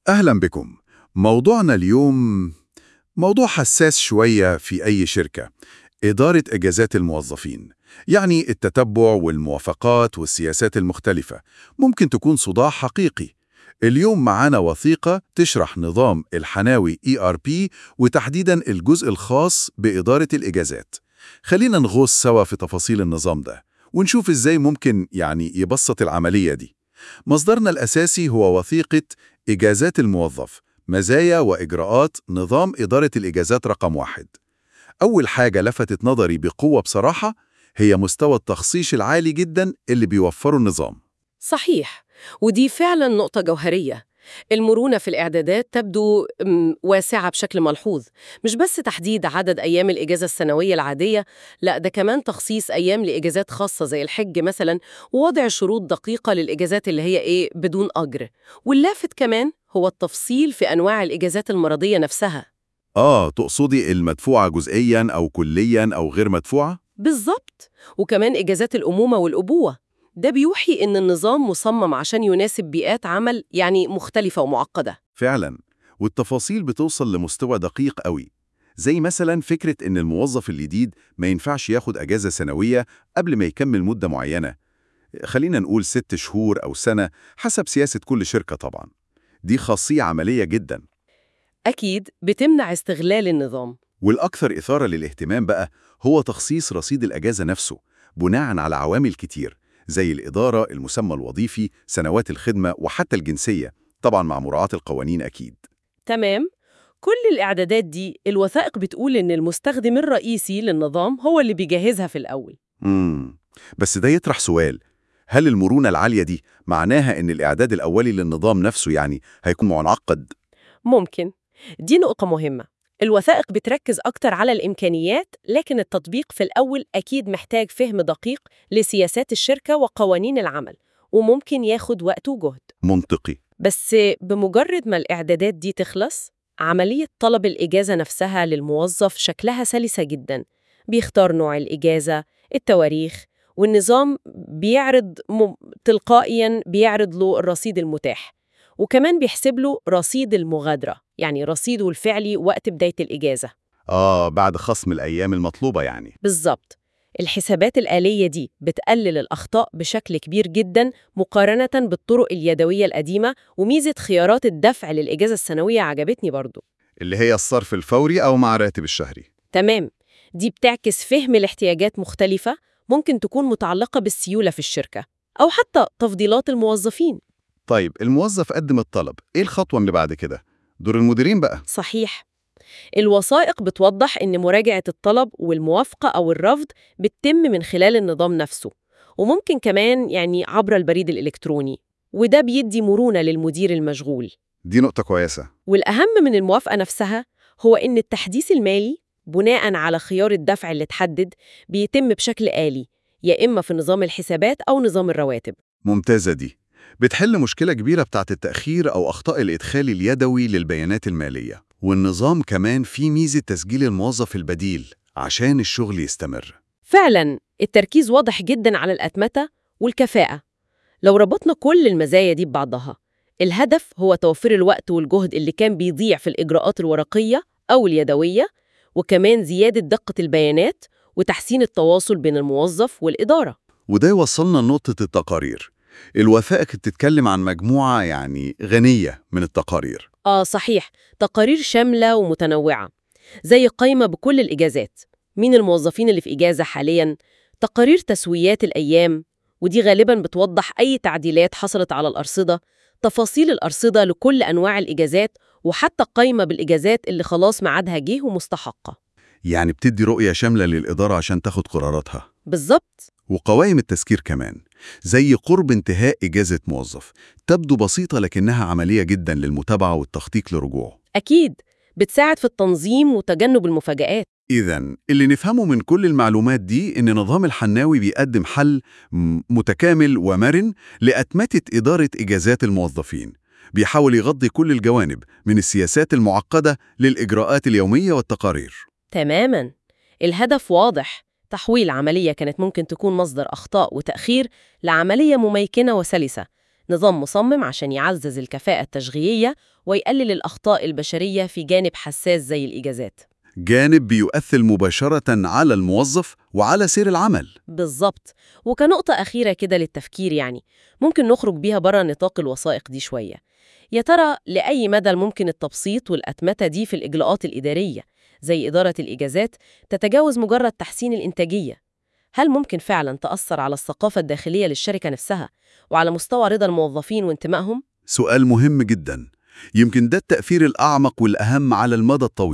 أهلا بكم موضوعنا اليوم موضوع حساس شوية في أي شركة إدارة إجازات الموظفين يعني التتبع والموافقات والسياسات المختلفة ممكن تكون صداع حقيقي اليوم معانا وثيقة تشرح نظام الحناوي ERP وتحديدا الجزء الخاص بإدارة الإجازات خلينا نغوص سوا في تفاصيل النظام ده ونشوف إزاي ممكن يعني يبسط العملية دي مصدرنا الأساسي هو وثيقة إجازات الموظف مزايا وإجراءات نظام إدارة الإجازات رقم واحد أول حاجة لفتت نظري بقوة بصراحة هي مستوى التخصيص العالي جدا اللي بيوفره النظام صحيح ودي فعلا نقطة جوهرية المرونة في الإعدادات تبدو م، واسعة بشكل ملحوظ مش بس تحديد عدد أيام الإجازة السنوية العادية لا ده كمان تخصيص أيام لإجازات خاصة زي الحج مثلا ووضع شروط دقيقة للإجازات اللي هي إيه بدون أجر واللافت كمان هو التفصيل في أنواع الإجازات المرضية نفسها آه تقصدي المدفوعة جزئيا أو كليا أو غير مدفوعة؟ بالظبط وكمان إجازات الأمومة والأبوة ده بيوحي إن النظام مصمم عشان يناسب بيئات عمل يعني مختلفة ومعقدة فعلا والتفاصيل بتوصل لمستوى دقيق قوي زي مثلا فكرة إن الموظف الجديد ما ينفعش ياخد أجازة سنوية قبل ما يكمل مدة معينة خلينا نقول ست شهور أو سنة حسب سياسة كل شركة طبعا دي خاصية عملية جدا أكيد بتمنع استغلال النظام والأكثر إثارة للاهتمام بقى هو تخصيص رصيد الأجازة نفسه بناء على عوامل كتير زي الإدارة، المسمى الوظيفي، سنوات الخدمة وحتى الجنسية طبعا مع مراعاة القوانين أكيد تمام كل الإعدادات دي الوثائق بتقول إن المستخدم الرئيسي للنظام هو اللي بيجهزها في الأول مم. بس ده يطرح سؤال هل المرونة العالية دي معناها إن الإعداد الأولي للنظام نفسه يعني هيكون معقد؟ ممكن دي نقطة مهمة الوثائق بتركز أكتر على الإمكانيات لكن التطبيق في الأول أكيد محتاج فهم دقيق لسياسات الشركة وقوانين العمل وممكن ياخد وقت وجهد منطقي بس بمجرد ما الإعدادات دي تخلص عملية طلب الإجازة نفسها للموظف شكلها سلسة جدا بيختار نوع الإجازة التواريخ والنظام بيعرض م... تلقائيا بيعرض له الرصيد المتاح وكمان بيحسب له رصيد المغادرة يعني رصيده الفعلي وقت بداية الإجازة آه بعد خصم الأيام المطلوبة يعني بالظبط الحسابات الآلية دي بتقلل الأخطاء بشكل كبير جدا مقارنة بالطرق اليدوية القديمة وميزة خيارات الدفع للإجازة السنوية عجبتني برضو اللي هي الصرف الفوري أو مع راتب الشهري تمام دي بتعكس فهم الاحتياجات مختلفة ممكن تكون متعلقة بالسيولة في الشركة أو حتى تفضيلات الموظفين طيب الموظف قدم الطلب إيه الخطوة اللي بعد كده؟ دور المديرين بقى صحيح الوثائق بتوضح إن مراجعة الطلب والموافقة أو الرفض بتتم من خلال النظام نفسه وممكن كمان يعني عبر البريد الإلكتروني وده بيدي مرونة للمدير المشغول دي نقطة كويسة والأهم من الموافقة نفسها هو إن التحديث المالي بناء على خيار الدفع اللي اتحدد بيتم بشكل آلي يا إما في نظام الحسابات أو نظام الرواتب ممتازة دي بتحل مشكلة كبيرة بتاعت التأخير أو أخطاء الإدخال اليدوي للبيانات المالية والنظام كمان فيه ميزة تسجيل الموظف البديل عشان الشغل يستمر فعلا التركيز واضح جدا على الأتمتة والكفاءة لو ربطنا كل المزايا دي ببعضها الهدف هو توفير الوقت والجهد اللي كان بيضيع في الإجراءات الورقية أو اليدوية وكمان زيادة دقة البيانات وتحسين التواصل بين الموظف والإدارة وده يوصلنا لنقطة التقارير الوثائق بتتكلم عن مجموعة يعني غنية من التقارير آه صحيح تقارير شاملة ومتنوعة زي قائمة بكل الإجازات مين الموظفين اللي في إجازة حالياً تقارير تسويات الأيام ودي غالباً بتوضح أي تعديلات حصلت على الأرصدة تفاصيل الأرصدة لكل أنواع الإجازات وحتى قائمة بالإجازات اللي خلاص ميعادها جه ومستحقة يعني بتدي رؤية شاملة للإدارة عشان تاخد قراراتها بالظبط وقوائم التذكير كمان زي قرب انتهاء إجازة موظف تبدو بسيطة لكنها عملية جدا للمتابعة والتخطيط لرجوعه أكيد بتساعد في التنظيم وتجنب المفاجآت إذا اللي نفهمه من كل المعلومات دي إن نظام الحناوي بيقدم حل م- متكامل ومرن لأتمتة إدارة إجازات الموظفين بيحاول يغطي كل الجوانب من السياسات المعقدة للإجراءات اليومية والتقارير تماماً الهدف واضح تحويل عملية كانت ممكن تكون مصدر أخطاء وتأخير لعملية مميكنة وسلسة نظام مصمم عشان يعزز الكفاءة التشغيلية ويقلل الأخطاء البشرية في جانب حساس زي الإجازات جانب بيؤثر مباشرة على الموظف وعلى سير العمل بالظبط وكنقطة أخيرة كده للتفكير يعني ممكن نخرج بيها بره نطاق الوثائق دي شوية يا ترى لأي مدى ممكن التبسيط والأتمتة دي في الإجراءات الإدارية زي إدارة الإجازات تتجاوز مجرد تحسين الإنتاجية؟ هل ممكن فعلا تأثر على الثقافة الداخلية للشركة نفسها وعلى مستوى رضا الموظفين وانتمائهم؟ سؤال مهم جدا يمكن ده التأثير الأعمق والأهم على المدى الطويل